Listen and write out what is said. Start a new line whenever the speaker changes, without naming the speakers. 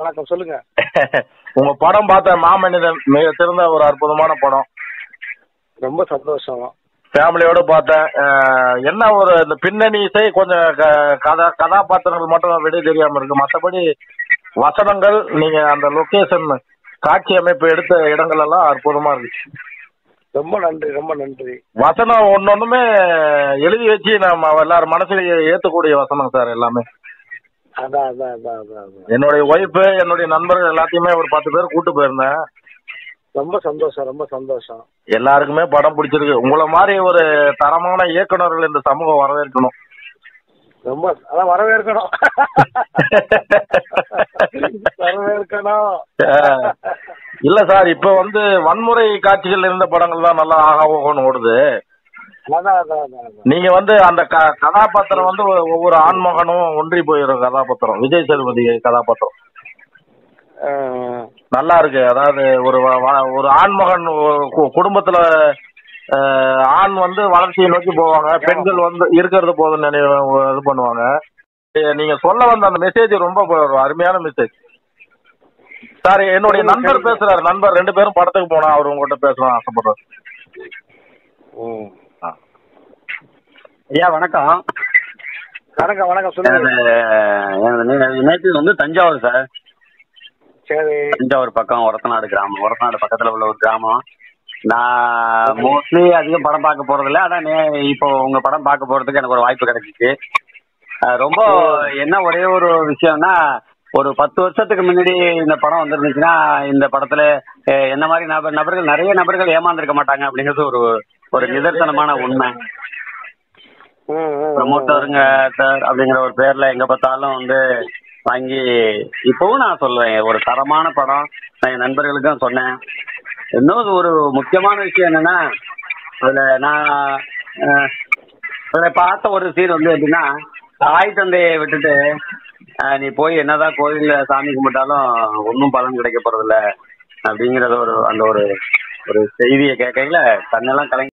வணக்கம் சொல்லுங்க
உங்க படம் பார்த்தேன் மாமனிதன் மிக சிறந்த ஒரு அற்புதமான படம்
ரொம்ப சந்தோஷம்
ஃபேமிலியோட பார்த்தேன் அஹ், என்ன ஒரு இந்த பின்னணி இசை கொஞ்சம் க- கதா கதாபாத்திரங்கள் மட்டும் வெளியே தெரியாம இருக்கு மற்றபடி வசனங்கள் நீங்க அந்த லொகேஷன் காட்சி அமைப்பு எடுத்த இடங்கள் எல்லாம் அற்புதமா இருக்கு
ரொம்ப நன்றி ரொம்ப நன்றி
வசனம் ஒன்னொன்னுமே எழுதி வச்சு நம்ம எல்லாரும் மனசுல ஏத்தக்கூடிய வசனம் சார் எல்லாமே
அதான் அதான் அதான் அதான் அதான்.
என்னுடைய ஒய்ஃபு என்னுடைய நண்பர்கள் எல்லாத்தையுமே ஒரு பத்து பேர் கூட்டு போயிருந்தேன்
ரொம்ப சந்தோஷம் ரொம்ப சந்தோஷம்
எல்லாருக்குமே படம் பிடிச்சிருக்கு உங்களை மாதிரி ஒரு தரமான இயக்குனர்கள் இந்த சமூகம் வரவேற்கணும்
ரொம்ப அதான் வரவேற்கணும் வரவேற்கணும்
அஹ், இல்ல சார் இப்ப வந்து வன்முறை காட்சிகள் இருந்த படங்கள் தான் நல்லா ஆகா ஓகோன்னு ஓடுது
அதான் அதான் அதான் அதான்.
நீங்க வந்து அந்த க- கதாபாத்திரம் வந்து ஒ- ஒவ்வொரு ஆண்மகனும் ஒன்றி போயிடும் கதாபாத்திரம் விஜய் சேதுபதி கதாபாத்திரம்
அஹ்,
நல்லா இருக்கு அதாவது ஒரு வ- வ- ஒரு ஆண்மகன் ஒ- கு- குடும்பத்துல அஹ், ஆண் வந்து வளர்ச்சியை நோக்கி போவாங்க பெண்கள் வந்து இருக்கிறது போதும் நினை இது பண்ணுவாங்க ஏ, நீங்க சொல்ல வந்த அந்த மெசேஜ் ரொம்ப ஒரு அருமையான மெசேஜ் சார் என்னுடைய நண்பர் பேசுறாரு நண்பர் ரெண்டு பேரும் படத்துக்கு போனா அவர் உங்ககிட்ட பேசலாம் ஆசைப்படுறாரு
ம்.
ஆ.
ஐயா வணக்கம்
வணக்கம் வணக்கம் சொல்லுங்க
எனது எனது நேற்று வந்து தஞ்சாவூர் சார்
சரி
தஞ்சாவூர் பக்கம் ஒரத்தநாடு கிராமம் ஒரத்தநாடு பக்கத்துல உள்ள ஒரு கிராமம் நான் மோஸ்ட்லி அதிகம் படம் பார்க்க போறதில்ல ஆனா நே- இப்போ உங்க படம் பார்க்க போறதுக்கு எனக்கு ஒரு வாய்ப்பு கிடைச்சிச்சு அஹ் ரொம்ப என்ன ஒரே ஒரு விஷயம்னா ஒரு பத்து வருஷத்துக்கு முன்னாடி இந்த படம் வந்திருந்துச்சுன்னா இந்த படத்துல அஹ், என்ன மாதிரி நபர் நபர்கள் நிறைய நபர்கள் ஏமாந்துருக்க மாட்டாங்க அப்படிங்கிறது ஒரு ஒரு நிதர்சனமான உண்மை
ம், ம், ம்.
ப்ரமோட்டருங்க சார் அப்படிங்கிற ஒரு பேர்ல எங்க பார்த்தாலும் வந்து வாங்கி இப்பவும் நான் சொல்லுவேன் ஒரு தரமான படம் நான் என் நண்பர்களுக்கும் சொன்னேன் இன்னொரு ஒரு முக்கியமான விஷயம் என்னன்னா அதுல நான் அஹ், அதுல பார்த்த ஒரு சீன் வந்து எப்படின்னா தாய் தந்தையை விட்டுட்டு அஹ், நீ போய் என்னதான் கோயில்ல சாமி கும்பிட்டாலும் ஒன்றும் பலன் கிடைக்க போறதில்ல அப்படிங்கறது ஒரு அந்த ஒரு ஒரு செய்தியை கேட்கையில கண்ணெல்லாம் கலங்கி